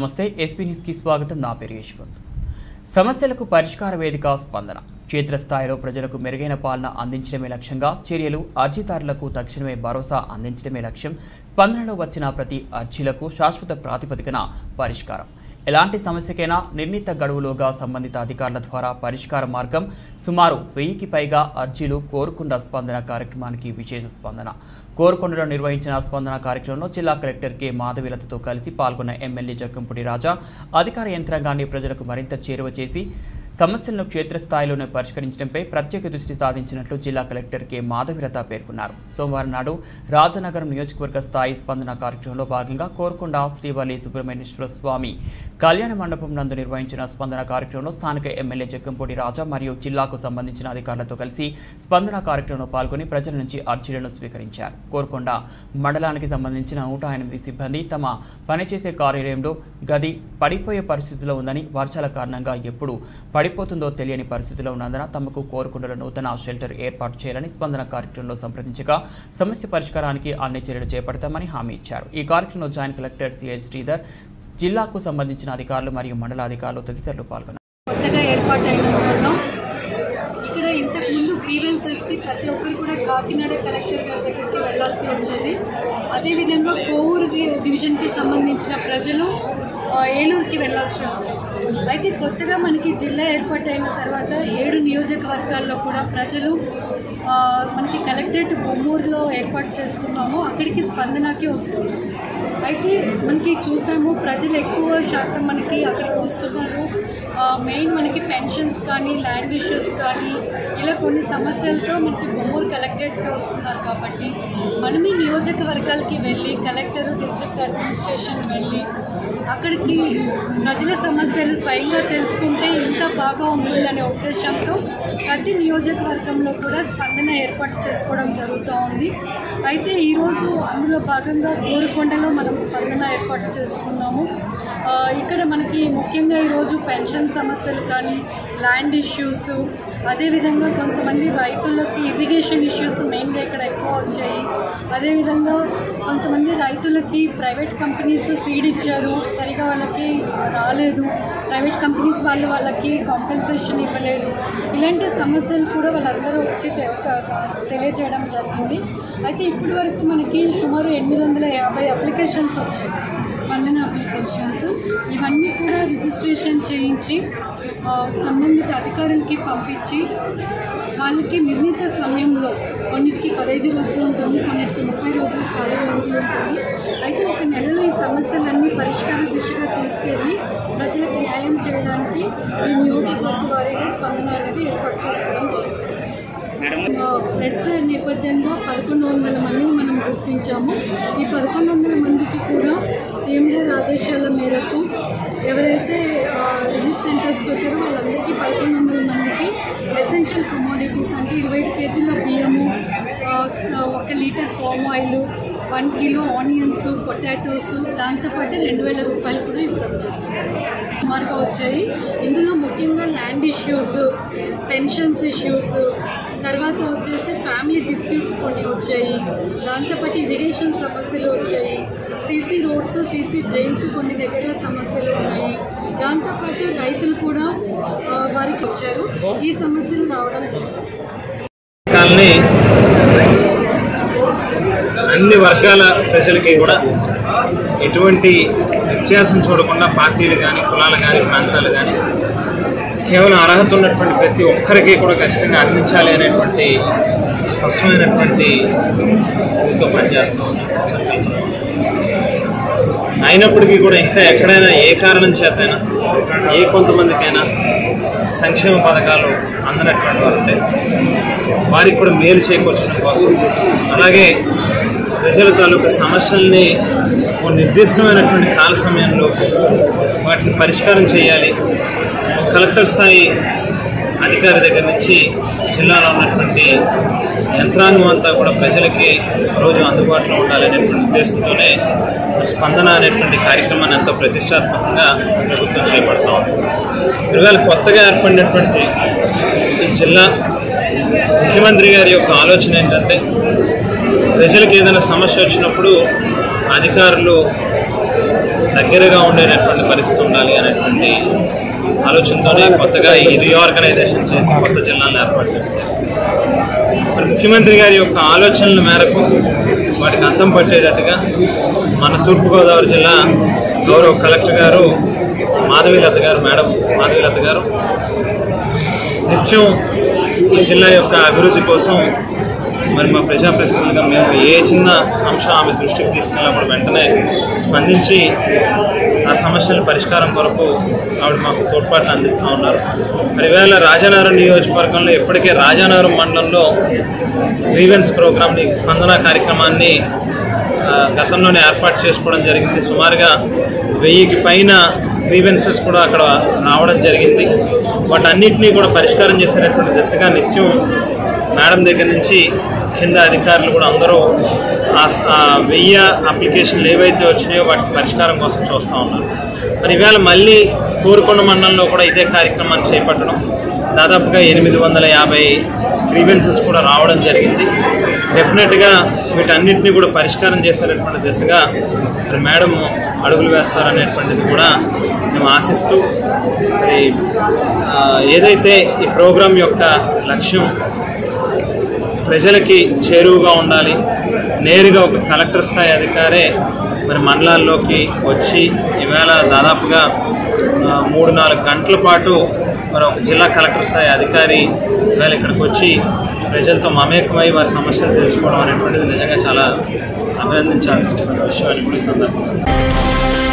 నమస్తే ఎస్పీ న్యూస్కి స్వాగతం నా పేరు యశ్వంత్ సమస్యలకు పరిష్కార వేదిక స్పందన క్షేత్రస్థాయిలో ప్రజలకు మెరుగైన పాలన అందించడమే లక్ష్యంగా చర్యలు అర్జీదారులకు తక్షణమే భరోసా అందించడమే లక్ష్యం స్పందనలో వచ్చిన ప్రతి అర్జీలకు శాశ్వత ప్రాతిపదికన పరిష్కారం ఎలాంటి సమస్యకైనా నిర్ణీత గడువులోగా సంబంధిత అధికారుల ద్వారా పరిష్కార మార్గం సుమారు వెయ్యికి పైగా అర్జీలు కోరుకొండ స్పందన కార్యక్రమానికి విశేష స్పందన కోరుకొండలో నిర్వహించిన స్పందన కార్యక్రమంలో జిల్లా కలెక్టర్ కె మాధవిలతతో కలిసి పాల్గొన్న ఎమ్మెల్యే జక్కంపూడి రాజా అధికార యంత్రాంగాన్ని ప్రజలకు మరింత చేరువ చేసి సమస్యలను క్షేత్రస్థాయిలోనే పరిష్కరించడంపై ప్రత్యేక దృష్టి సాధించినట్లు జిల్లా కలెక్టర్ కె మాధవిరత పేర్కొన్నారు సోమవారం నాడు రాజనగరం నియోజకవర్గ స్థాయి స్పందన కార్యక్రమంలో భాగంగా కోరుకొండ శ్రీవల్లి సుబ్రహ్మణ్యేశ్వర స్వామి కళ్యాణ మండపం నందు నిర్వహించిన స్పందన కార్యక్రమంలో స్థానిక ఎమ్మెల్యే జక్కంపూడి రాజా మరియు జిల్లాకు సంబంధించిన అధికారులతో కలిసి స్పందన కార్యక్రమంలో పాల్గొని ప్రజల నుంచి అర్జీలను స్వీకరించారు కోరుకొండ మండలానికి సంబంధించిన నూట ఎనిమిది సిబ్బంది తమ పనిచేసే కార్యాలయంలో గది పడిపోయే పరిస్థితిలో ఉందని వర్షాల కారణంగా ఎప్పుడు పడిపోతుందో తెలియని పరిస్థితిలో ఉన్నందున తమకు కోరుకొండలో నూతన షెల్టర్ ఏర్పాటు చేయాలని స్పందన కార్యక్రమంలో సంప్రదించగా సమస్య పరిష్కారానికి అన్ని చర్యలు చేపడతామని హామీ ఇచ్చారు ఈ కార్యక్రమంలో జాయింట్ కలెక్టర్ సిహెచ్ శ్రీధర్ జిల్లాకు సంబంధించిన అధికారులు మరియు మండల అధికారులు తదితరులు పాల్గొన్నారు కొత్తగా ఏర్పాటైన వల్ల ఇక్కడ ఇంతకు ముందు గ్రీవెన్సెస్కి ప్రతి ఒక్కరు కూడా కాకినాడ కలెక్టర్ గారి దగ్గరికి వెళ్ళాల్సి వచ్చేది అదేవిధంగా కోవూరు డి- డివిజన్కి సంబంధించిన ప్రజలు ఆ, ఏలూరుకి వెళ్ళాల్సి వచ్చేది అయితే కొత్తగా మనకి జిల్లా ఏర్పాటైన తర్వాత ఏడు నియోజకవర్గాల్లో కూడా ప్రజలు ఆ, మనకి కలెక్టరేట్ బొమ్మూరులో ఏర్పాటు చేసుకున్నాము అక్కడికి స్పందనకి వస్తున్నారు అయితే మనకి చూసాము ప్రజలు ఎక్కువ శాతం మనకి అక్కడికి వస్తున్నారు ఆ, మెయిన్ మనకి పెన్షన్స్ కానీ ల్యాండ్ ఇష్యూస్ కానీ ఇలా కొన్ని సమస్యలతో మనకి బొమ్మూరు కలెక్టరేట్కి వస్తున్నారు కాబట్టి మనం ఈ నియోజకవర్గాలకి వెళ్ళి కలెక్టర్ డిస్ట్రిక్ట్ అడ్మినిస్ట్రేషన్ వెళ్ళి అక్కడికి ప్రజల సమస్యలు స్వయంగా తెలుసుకుంటే ఇంకా బాగా ఉంటుందనే ఉద్దేశంతో ప్రతి నియోజకవర్గంలో కూడా స్పందన ఏర్పాటు చేసుకోవడం జరుగుతూ ఉంది అయితే ఈరోజు అందులో భాగంగా కోరుకొండలో మనం స్పందన ఏర్పాటు చేసుకున్నాము ఆ, ఇక్కడ మనకి ముఖ్యంగా ఈరోజు పెన్షన్ సమస్యలు కానీ ల్యాండ్ ఇష్యూస్ అదేవిధంగా కొంతమంది రైతులకి ఇరిగేషన్ ఇష్యూస్ మెయిన్గా ఇక్కడ ఎక్కువ వచ్చాయి అదేవిధంగా కొంతమంది రైతులకి ప్రైవేట్ కంపెనీస్ సీడ్ ఇచ్చారు సరిగా వాళ్ళకి రాలేదు ప్రైవేట్ కంపెనీస్ వాళ్ళు వాళ్ళకి కాంపెన్సేషన్ ఇవ్వలేదు ఇలాంటి సమస్యలు కూడా వాళ్ళందరూ వచ్చి తె- తెలియజేయడం జరిగింది అయితే ఇప్పటి వరకు మనకి సుమారు ఎనిమిది వందల యాభై అప్లికేషన్స్ వచ్చాయి స్పందన అప్లికేషన్స్ ఇవన్నీ కూడా రిజిస్ట్రేషన్ చేయించి ఆ, సంబంధిత అధికారులకి పంపించి వాళ్ళకి నిర్ణీత సమయంలో కొన్నిటికి పదహైదు రోజులు ఉంటుంది కొన్నిటికి ముప్పై రోజుల కాల వ్యవధి ఉంటుంది అయితే ఒక నెలలో ఈ సమస్యలన్నీ పరిష్కార దిశగా తీసుకెళ్ళి ప్రజలకు న్యాయం చేయడానికి ఈ నియోజకవర్గ వారీగా స్పందన అనేది ఏర్పాటు చేసుకోవడం జరుగుతుంది ఫ్లడ్స్ నేపథ్యంగా పదకొండు వందల మందిని మనం గుర్తించాము ఈ పదకొండు వందల మందికి కూడా సీఎం గారి ఆదేశాల మేరకు ఎవరైతే ఆ, రిలీఫ్ సెంటర్స్కి వచ్చారో వాళ్ళందరికీ పదకొండు వందల మందికి ఎసెన్షియల్ కమోడిటీస్ అంటే ఇరవై ఐదు కేజీల బియ్యము ఆ, ఒక litre palm oil one kilo onions potatoes దాంతోపాటు రెండు వేల రూపాయలు కూడా ఇవ్వడం జరిగింది సుమారుగా వచ్చాయి ఇందులో ముఖ్యంగా ల్యాండ్ ఇష్యూస్ పెన్షన్స్ ఇష్యూస్ తర్వాత వచ్చేసి ఫ్యామిలీ డిస్ప్యూట్స్ కొన్ని వచ్చాయి దాంతోపాటు ఇరిగేషన్ సమస్యలు వచ్చాయి సీసీ రోడ్స్ సీసీ డ్రైన్స్ కొన్ని దగ్గర సమస్యలు ఉన్నాయి దాంతోపాటు రైతులు కూడా ఆ, వారికి వచ్చారు ఈ సమస్యలు రావడం జరిగింది పథకాల్ని అన్ని వర్గాల ప్రజలకి కూడా ఎటువంటి వ్యత్యాసం చూడకుండా పార్టీలు కానీ కులాలు కానీ ప్రాంతాలు కానీ కేవలం అర్హత ఉన్నటువంటి ప్రతి ఒక్కరికి కూడా ఖచ్చితంగా అందించాలి అనేటువంటి స్పష్టమైనటువంటి ఇదితో పనిచేస్తూ ఉంది చట్టంలో. అయినప్పటికీ కూడా ఇంకా ఎక్కడైనా ఏ కారణం చేతైనా ఏ కొంతమందికైనా సంక్షేమ పథకాలు అందనటువంటి వారు ఉంటే వారికి కూడా మేలు చేకూర్చడం కోసం అలాగే ప్రజల తాలూకా సమస్యల్ని ఓ నిర్దిష్టమైనటువంటి కాల సమయంలో వాటిని పరిష్కారం చేయాలి ఒక కలెక్టర్ స్థాయి అధికారి దగ్గర నుంచి జిల్లాలో ఉన్నటువంటి యంత్రాంగం అంతా కూడా ప్రజలకి రోజు అందుబాటులో ఉండాలనేటువంటి ఉద్దేశంతోనే స్పందన అనేటువంటి కార్యక్రమాన్ని ఎంతో ప్రతిష్టాత్మకంగా ప్రభుత్వం చేపడతా ఉంది ఇవాళ కొత్తగా ఏర్పడినటువంటి ఈ జిల్లా ముఖ్యమంత్రి గారి యొక్క ఆలోచన ఏంటంటే ప్రజలకు ఏదైనా సమస్య వచ్చినప్పుడు అధికారులు దగ్గరగా ఉండేటటువంటి పరిస్థితి ఉండాలి అనేటువంటి ఆలోచనతోనే కొత్తగా ఈ రీఆర్గనైజేషన్ చేసి కొత్త జిల్లాలను ఏర్పాటు చేయడం మరి ముఖ్యమంత్రి గారి యొక్క ఆలోచనల మేరకు వాటికి అంతం పట్టేటట్టుగా మన తూర్పుగోదావరి జిల్లా గౌరవ కలెక్టర్ గారు మాధవీలత గారు మేడం మాధవీలత గారు నిత్యం ఈ జిల్లా యొక్క అభివృద్ధి కోసం మరి మా ప్రజాప్రతినిధులుగా మేము ఏ చిన్న అంశం ఆమె దృష్టికి తీసుకెళ్ళినప్పుడు వెంటనే స్పందించి ఆ సమస్యల పరిష్కారం కొరకు ఆవిడ మాకు తోడ్పాటును అందిస్తూ ఉన్నారు మరి ఈవేళ రాజానగరం నియోజకవర్గంలో ఇప్పటికే రాజానగరం మండలంలో గ్రీవెన్స్ ప్రోగ్రామ్ని స్పందన కార్యక్రమాన్ని ఆ, గతంలోనే ఏర్పాటు చేసుకోవడం జరిగింది సుమారుగా వెయ్యికి పైన గ్రీవెన్సెస్ కూడా అక్కడ రావడం జరిగింది వాటన్నిటినీ కూడా పరిష్కారం చేసేటటువంటి దిశగా నిత్యం మేడం దగ్గర నుంచి కింద అధికారులు కూడా అందరూ ఆ స- ఆ వెయ్యి అప్లికేషన్లు ఏవైతే వచ్చినాయో వాటి పరిష్కారం కోసం చూస్తూ ఉన్నారు మరి ఈవేళ మళ్ళీ కోరుకొండ మండలంలో కూడా ఇదే కార్యక్రమాన్ని చేపట్టడం దాదాపుగా ఎనిమిది వందల యాభై గ్రీవెన్సెస్ కూడా రావడం జరిగింది డెఫినెట్గా వీటన్నిటిని కూడా పరిష్కారం చేసేటటువంటి దిశగా మరి మేడం అడుగులు వేస్తారనేటువంటిది కూడా మేము ఆశిస్తూ మరి ఆ, ఏదైతే ఈ ప్రోగ్రాం యొక్క లక్ష్యం ప్రజలకి చేరువుగా ఉండాలి నేరుగా ఒక కలెక్టర్ స్థాయి అధికారే మరి మండలాల్లోకి వచ్చి ఈవేళ దాదాపుగా ఆ, మూడు నాలుగు గంటల పాటు మరి ఒక జిల్లా కలెక్టర్ స్థాయి అధికారి ఈవేళ ఇక్కడికి వచ్చి ప్రజలతో మమేకమై వారి సమస్యలు తెలుసుకోవడం అనేటువంటిది నిజంగా చాలా అభినందించాల్సినటువంటి విషయం అని కూడా ఈ సందర్భంగా